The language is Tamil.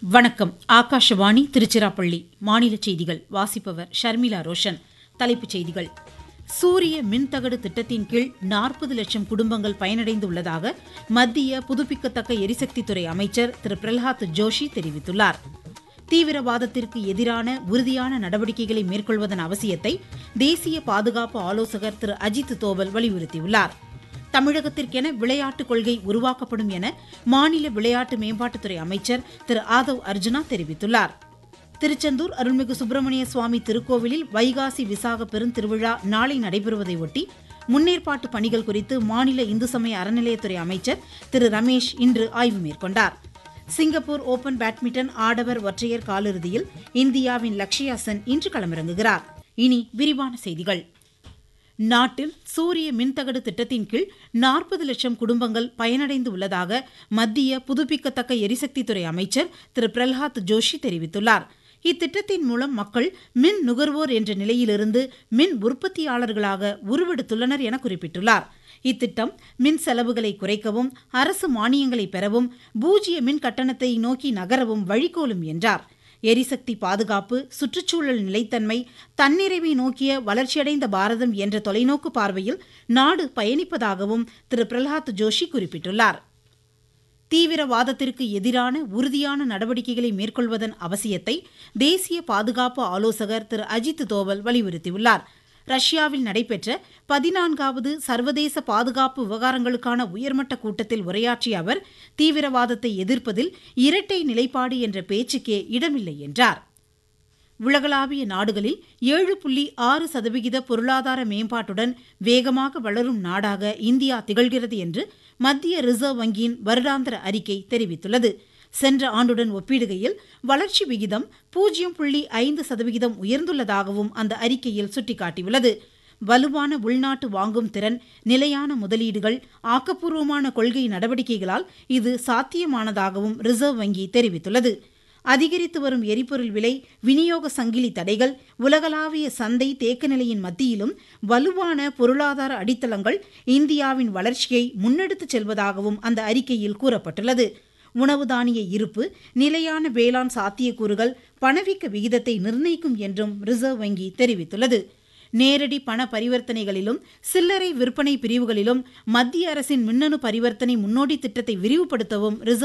வணக்கம் ஆகாஷவாணி திருச்சிராப்பள்ளி மாநில செய்திகள் வாசிப்பவர் ஷர்மிளா ரோஷன் தலைப்புச் செய்திகள் சூரிய மின்தகடு திட்டத்தின் கீழ் நாற்பது லட்சம் குடும்பங்கள் பயனடைந்துள்ளதாக மத்திய புதுப்பிக்கத்தக்க எரிசக்தித்துறை அமைச்சர் திரு பிரல்ஹாத் ஜோஷி தெரிவித்துள்ளார் தீவிரவாதத்திற்கு எதிரான உறுதியான நடவடிக்கைகளை மேற்கொள்வதன் அவசியத்தை தேசிய பாதுகாப்பு ஆலோசகர் திரு அஜித் தோவல் வலியுறுத்தியுள்ளார் தமிழகத்திற்கென விளையாட்டுக் கொள்கை உருவாக்கப்படும் என மாநில விளையாட்டு மேம்பாட்டுத்துறை அமைச்சர் திரு ஆதவ் அர்ஜுனா தெரிவித்துள்ளார் திருச்செந்தூர் அருள்மிகு சுப்பிரமணிய சுவாமி திருக்கோவிலில் வைகாசி விசாக பெருந்திருவிழா நாளை நடைபெறுவதையொட்டி முன்னேற்பாட்டு பணிகள் குறித்து மாநில இந்து சமய அறநிலையத்துறை அமைச்சர் திரு ரமேஷ் இன்று ஆய்வு மேற்கொண்டார் சிங்கப்பூர் ஓபன் பேட்மிண்டன் ஆடவர் ஒற்றையர் காலிறுதியில் இந்தியாவின் லக்ஷயா சென் இன்று களமிறங்குகிறார் இனி விரிவான செய்திகள் நாட்டில் சூரிய மின்தகடு திட்டத்தின் கீழ் நாற்பது லட்சம் குடும்பங்கள் பயனடைந்து உள்ளதாக மத்திய புதுப்பிக்கத்தக்க எரிசக்தித்துறை அமைச்சர் திரு பிரல்ஹாத் ஜோஷி தெரிவித்துள்ளார் இத்திட்டத்தின் மூலம் மக்கள் மின் நுகர்வோர் என்ற நிலையிலிருந்து மின் உற்பத்தியாளர்களாக உருவெடுத்துள்ளனர் என குறிப்பிட்டுள்ளார் இத்திட்டம் மின் செலவுகளை குறைக்கவும் அரசு மானியங்களை பெறவும் பூஜ்ய மின் கட்டணத்தை நோக்கி நகரவும் வழிகோலும் என்றார் எரிசக்தி பாதுகாப்பு சுற்றுச்சூழல் நிலைத்தன்மை தன்னிறைவை நோக்கிய வளர்ச்சியடைந்த பாரதம் என்ற தொலைநோக்கு பார்வையில் நாடு பயணிப்பதாகவும் திரு பிரல்ஹாத் ஜோஷி குறிப்பிட்டுள்ளார் தீவிரவாதத்திற்கு எதிரான உறுதியான நடவடிக்கைகளை மேற்கொள்வதன் அவசியத்தை தேசிய பாதுகாப்பு ஆலோசகர் திரு அஜித் தோவல் வலியுறுத்தியுள்ளார் ரஷ்யாவில் நடைபெற்ற பதினான்காவது சர்வதேச பாதுகாப்பு விவகாரங்களுக்கான உயர்மட்ட கூட்டத்தில் உரையாற்றிய அவர் தீவிரவாதத்தை எதிர்ப்பதில் இரட்டை நிலைப்பாடு என்ற பேச்சுக்கே இடமில்லை என்றார் உலகளாவிய நாடுகளில் ஏழு புள்ளி ஆறு சதவிகித பொருளாதார மேம்பாட்டுடன் வேகமாக வளரும் நாடாக இந்தியா திகழ்கிறது என்று மத்திய ரிசர்வ் வங்கியின் வருடாந்திர அறிக்கை தெரிவித்துள்ளது சென்ற ஆண்டுடன் ஒப்பிடுகையில் வளர்ச்சி விகிதம் பூஜ்ஜியம் புள்ளி ஐந்து சதவிகிதம் உயர்ந்துள்ளதாகவும் அந்த அறிக்கையில் சுட்டிக்காட்டியுள்ளது வலுவான உள்நாட்டு வாங்கும் திறன் நிலையான முதலீடுகள் ஆக்கப்பூர்வமான கொள்கை நடவடிக்கைகளால் இது சாத்தியமானதாகவும் ரிசர்வ் வங்கி தெரிவித்துள்ளது அதிகரித்து வரும் எரிபொருள் விலை விநியோக சங்கிலி தடைகள் உலகளாவிய சந்தை தேக்க நிலையின் மத்தியிலும் வலுவான பொருளாதார அடித்தளங்கள் இந்தியாவின் வளர்ச்சியை முன்னெடுத்துச் செல்வதாகவும் அந்த அறிக்கையில் கூறப்பட்டுள்ளது உணவு தானிய இருப்பு நிலையான வேளாண் சாத்தியக்கூறுகள் பணவீக்க விகிதத்தை நிர்ணயிக்கும் என்றும் ரிசர்வ் வங்கி தெரிவித்துள்ளது நேரடி பண பரிவர்த்தனைகளிலும் சில்லறை விற்பனை பிரிவுகளிலும் மத்திய அரசின் மின்னணு பரிவர்த்தனை முன்னோடி திட்டத்தை விரிவுபடுத்தவும் ரிசர்வ்